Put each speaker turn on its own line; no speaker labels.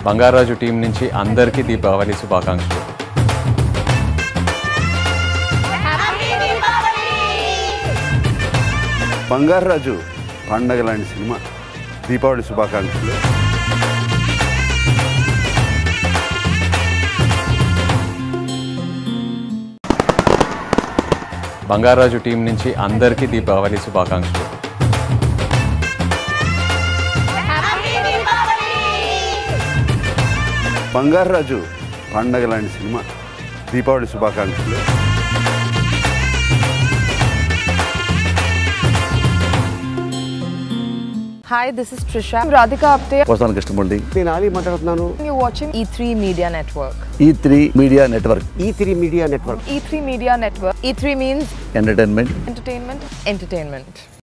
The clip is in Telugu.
బంగారాజు టీం నుంచి అందరికీ దీపావళి శుభాకాంక్షలు
బంగారాజు పండగ లాంటి సినిమా దీపావళి శుభాకాంక్షలు
బంగారాజు టీం నుంచి అందరికీ దీపావళి శుభాకాంక్షలు
బంగారాజు పండగ లాంటి సినిమా దీపావళి శుభాకాంక్షలు
Hi, this is Trisha. I'm Radhika Apte.
పోసాన Krishnamurthy
నేను ఆలీ మాట్లాడుతున్నాను
You're watching E3 Media Network.
E three media network
E three media network
E3 Media Network. E3 means
entertainment
entertainment, entertainment.